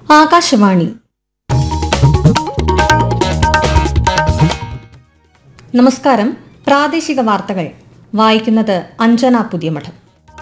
ആകാശവാണി നമസ്കാരം പ്രാദേശിക വാർത്തകൾ വായിക്കുന്നത് അഞ്ജന പുതിയമഠം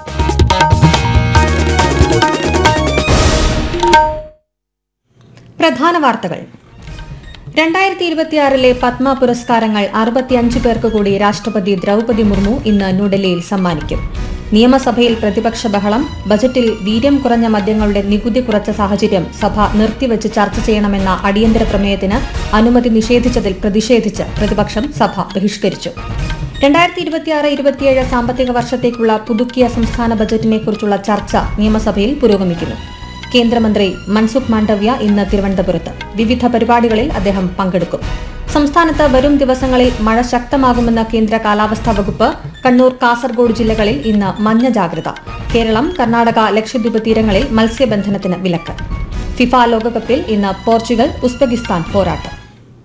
പ്രധാന വാർത്തകൾ രണ്ടായിരത്തി ഇരുപത്തിയാറിലെ പത്മ പുരസ്കാരങ്ങൾ അറുപത്തിയഞ്ച് പേർക്ക് കൂടി രാഷ്ട്രപതി ദ്രൗപദി മുർമു ഇന്ന് ന്യൂഡൽഹിയിൽ സമ്മാനിക്കും നിയമസഭയിൽ പ്രതിപക്ഷ ബഹളം ബജറ്റിൽ വീര്യം കുറഞ്ഞ മദ്യങ്ങളുടെ നികുതി കുറച്ച സാഹചര്യം സഭ നിർത്തിവച്ച് ചർച്ച ചെയ്യണമെന്ന അടിയന്തര പ്രമേയത്തിന് അനുമതി നിഷേധിച്ചതിൽ പ്രതിഷേധിച്ച് പ്രതിപക്ഷം സഭ ബഹിഷ്കരിച്ചു രണ്ടായിരത്തി ഇരുപത്തിയാറ് ഇരുപത്തിയേഴ് സാമ്പത്തിക വർഷത്തേക്കുള്ള പുതുക്കിയ സംസ്ഥാന ബജറ്റിനെക്കുറിച്ചുള്ള ചർച്ച നിയമസഭയിൽ പുരോഗമിക്കുന്നു കേന്ദ്രമന്ത്രി മൻസുഖ് മാണ്ഡവ്യ ഇന്ന് തിരുവനന്തപുരത്ത് വിവിധ പരിപാടികളിൽ അദ്ദേഹം പങ്കെടുക്കും സംസ്ഥാനത്ത് വരും ദിവസങ്ങളിൽ മഴ ശക്തമാകുമെന്ന കേന്ദ്ര കാലാവസ്ഥാ വകുപ്പ് കണ്ണൂർ കാസർഗോഡ് ജില്ലകളിൽ ഇന്ന് മഞ്ഞ ജാഗ്രത കേരളം കർണാടക ലക്ഷദ്വീപ് തീരങ്ങളിൽ മത്സ്യബന്ധനത്തിന് വിലക്ക് ഫിഫ ലോകകപ്പിൽ ഇന്ന് പോർച്ചുഗൽ ഉസ്ബെക്കിസ്ഥാൻ പോരാട്ടം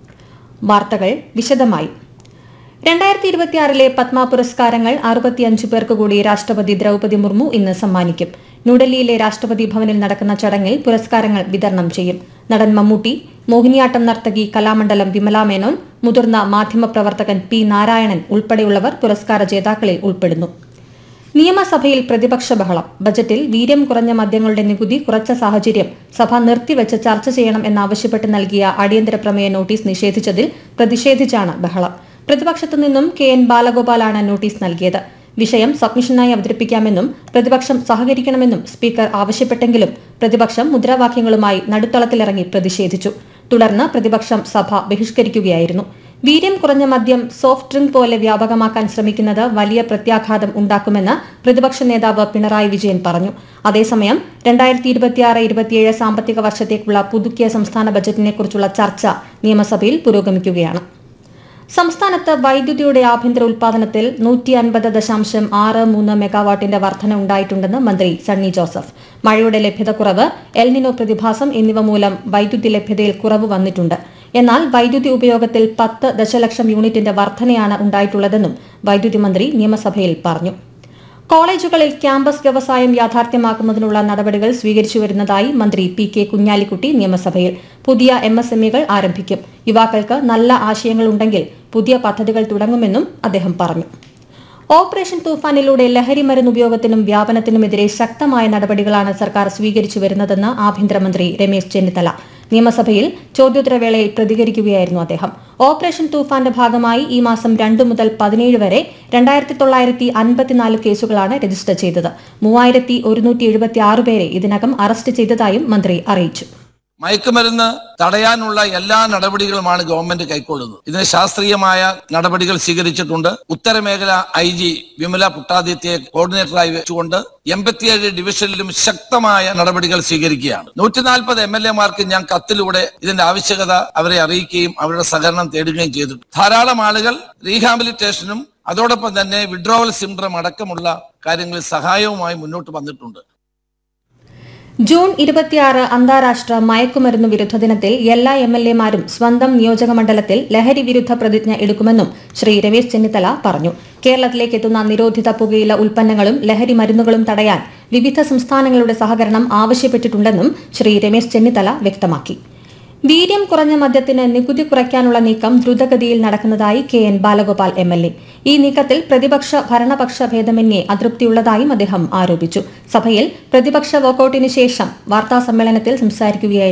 വാർത്തകൾ വിശദമായി രണ്ടായിരത്തി ഇരുപത്തിയാറിലെ പത്മ പുരസ്കാരങ്ങൾ അറുപത്തിയഞ്ച് പേർക്ക് കൂടി രാഷ്ട്രപതി ദ്രൗപദി മുർമു ഇന്ന് സമ്മാനിക്കും ന്യൂഡൽഹിയിലെ രാഷ്ട്രപതി ഭവനിൽ നടക്കുന്ന ചടങ്ങിൽ പുരസ്കാരങ്ങൾ വിതരണം ചെയ്യും നടൻ മമ്മൂട്ടി മോഹിനിയാട്ടം നർത്തകി കലാമണ്ഡലം വിമല മേനോൻ മുതിർന്ന മാധ്യമപ്രവർത്തകൻ പി നാരായണൻ ഉൾപ്പെടെയുള്ളവർ പുരസ്കാര ജേതാക്കളിൽ ഉൾപ്പെടുന്നു നിയമസഭയിൽ പ്രതിപക്ഷ ബഹളം ബജറ്റിൽ വീര്യം കുറഞ്ഞ മദ്യങ്ങളുടെ നികുതി കുറച്ച സാഹചര്യം സഭ നിർത്തിവെച്ച് ചർച്ച ചെയ്യണം എന്നാവശ്യപ്പെട്ട് നൽകിയ അടിയന്തര പ്രമേയ നോട്ടീസ് നിഷേധിച്ചതിൽ പ്രതിഷേധിച്ചാണ് ബഹളം പ്രതിപക്ഷത്തു നിന്നും കെ എൻ ബാലഗോപാലാണ് നോട്ടീസ് നൽകിയത് വിഷയം സബ്മിഷനായി അവതരിപ്പിക്കാമെന്നും പ്രതിപക്ഷം സഹകരിക്കണമെന്നും സ്പീക്കർ ആവശ്യപ്പെട്ടെങ്കിലും പ്രതിപക്ഷം മുദ്രാവാക്യങ്ങളുമായി നടുത്തളത്തിലിറങ്ങി പ്രതിഷേധിച്ചു തുടർന്ന് പ്രതിപക്ഷം സഭ ബഹിഷ്കരിക്കുകയായിരുന്നു വീര്യം കുറഞ്ഞ മദ്യം സോഫ്റ്റ് ഡ്രിങ്ക് പോലെ വ്യാപകമാക്കാൻ ശ്രമിക്കുന്നത് വലിയ പ്രത്യാഘാതം ഉണ്ടാക്കുമെന്ന് പ്രതിപക്ഷ നേതാവ് പിണറായി വിജയൻ പറഞ്ഞു അതേസമയം രണ്ടായിരത്തി ഇരുപത്തിയാറ് ഇരുപത്തിയേഴ് സാമ്പത്തിക വർഷത്തേക്കുള്ള പുതുക്കിയ സംസ്ഥാന ബജറ്റിനെക്കുറിച്ചുള്ള ചർച്ച നിയമസഭയിൽ പുരോഗമിക്കുകയാണ് സംസ്ഥാനത്ത് വൈദ്യുതിയുടെ ആഭ്യന്തര ഉൽപാദനത്തിൽ നൂറ്റി അൻപത് ദശാംശം ആറ് മൂന്ന് മെഗാവാട്ടിന്റെ വർധന ഉണ്ടായിട്ടുണ്ടെന്ന് മന്ത്രി സണ്ണി ജോസഫ് മഴയുടെ ലഭ്യതക്കുറവ് എൽനിനോ പ്രതിഭാസം എന്നിവ മൂലം വൈദ്യുതി ലഭ്യതയിൽ കുറവ് വന്നിട്ടുണ്ട് എന്നാൽ വൈദ്യുതി ഉപയോഗത്തിൽ പത്ത് ദശലക്ഷം യൂണിറ്റിന്റെ വർധനയാണ് ഉണ്ടായിട്ടുള്ളതെന്നും വൈദ്യുതി മന്ത്രി നിയമസഭയിൽ പറഞ്ഞു കോളേജുകളിൽ ക്യാമ്പസ് വ്യവസായം യാഥാർത്ഥ്യമാക്കുന്നതിനുള്ള നടപടികൾ സ്വീകരിച്ചു വരുന്നതായി മന്ത്രി പി കെ കുഞ്ഞാലിക്കുട്ടി നിയമസഭയിൽ പുതിയ എം എസ് എം ഇകൾ ആരംഭിക്കും യുവാക്കൾക്ക് നല്ല ആശയങ്ങളുണ്ടെങ്കിൽ പുതിയ പദ്ധതികൾ തുടങ്ങുമെന്നും അദ്ദേഹം പറഞ്ഞു ഓപ്പറേഷൻ തൂഫാനിലൂടെ ലഹരി മരുന്ന് ഉപയോഗത്തിനും വ്യാപനത്തിനുമെതിരെ ശക്തമായ നടപടികളാണ് സർക്കാർ സ്വീകരിച്ചു വരുന്നതെന്ന് ആഭ്യന്തരമന്ത്രി രമേശ് ചെന്നിത്തല നിയമസഭയിൽ ചോദ്യോത്തരവേളയിൽ പ്രതികരിക്കുകയായിരുന്നു അദ്ദേഹം ഓപ്പറേഷൻ തൂഫാന്റെ ഭാഗമായി ഈ മാസം രണ്ടു മുതൽ പതിനേഴ് വരെ രണ്ടായിരത്തി തൊള്ളായിരത്തി അൻപത്തിനാല് കേസുകളാണ് രജിസ്റ്റർ ചെയ്തത് മൂവായിരത്തി ഒരുന്നൂറ്റി എഴുപത്തി ആറ് പേരെ ഇതിനകം അറസ്റ്റ് ചെയ്തതായും മന്ത്രി അറിയിച്ചു മയക്കുമരുന്ന് തടയാനുള്ള എല്ലാ നടപടികളുമാണ് ഗവൺമെന്റ് കൈക്കൊള്ളുന്നത് ഇതിന് ശാസ്ത്രീയമായ നടപടികൾ സ്വീകരിച്ചിട്ടുണ്ട് ഉത്തരമേഖല ഐ ജി വിമല പുട്ടാദിത്യയെ കോർഡിനേറ്ററായി വെച്ചുകൊണ്ട് എൺപത്തിയേഴ് ഡിവിഷനിലും ശക്തമായ നടപടികൾ സ്വീകരിക്കുകയാണ് നൂറ്റി നാൽപ്പത് എം എൽ എമാർക്ക് ഞാൻ കത്തിലൂടെ ഇതിന്റെ ആവശ്യകത അവരെ അറിയിക്കുകയും അവരുടെ സഹകരണം തേടുകയും ചെയ്തു ധാരാളം ആളുകൾ റീഹാബിലിറ്റേഷനും അതോടൊപ്പം തന്നെ വിഡ്രോവൽ സിൻഡ്രം അടക്കമുള്ള കാര്യങ്ങളിൽ സഹായവുമായി മുന്നോട്ട് വന്നിട്ടുണ്ട് ജൂൺ ഇരുപത്തിയാറ് അന്താരാഷ്ട്ര മയക്കുമരുന്ന് വിരുദ്ധ ദിനത്തിൽ എല്ലാ എം എൽ എമാരും സ്വന്തം നിയോജക മണ്ഡലത്തിൽ ലഹരി വിരുദ്ധ പ്രതിജ്ഞ എടുക്കുമെന്നും ശ്രീ രമേശ് ചെന്നിത്തല പറഞ്ഞു കേരളത്തിലേക്ക് എത്തുന്ന നിരോധിത പുകയില ഉൽപ്പന്നങ്ങളും ലഹരി മരുന്നുകളും തടയാൻ വിവിധ സംസ്ഥാനങ്ങളുടെ സഹകരണം ആവശ്യപ്പെട്ടിട്ടുണ്ടെന്നും ശ്രീ രമേശ് ചെന്നിത്തല വ്യക്തമാക്കി വീര്യം കുറഞ്ഞ മദ്യത്തിന് നികുതി കുറയ്ക്കാനുള്ള നീക്കം ദ്രുതഗതിയിൽ നടക്കുന്നതായി K N Balagopal M L A ഈ നീക്കത്തിൽ പ്രതിപക്ഷ ഭരണപക്ഷ ഭേദമന്യേ അതൃപ്തിയുള്ളതായും അദ്ദേഹം ആരോപിച്ചു സഭയിൽ പ്രതിപക്ഷ വോക്കൌട്ടിന് ശേഷം വാർത്താസമ്മേളനത്തിൽ സംസാരിക്കുകയായിരുന്നു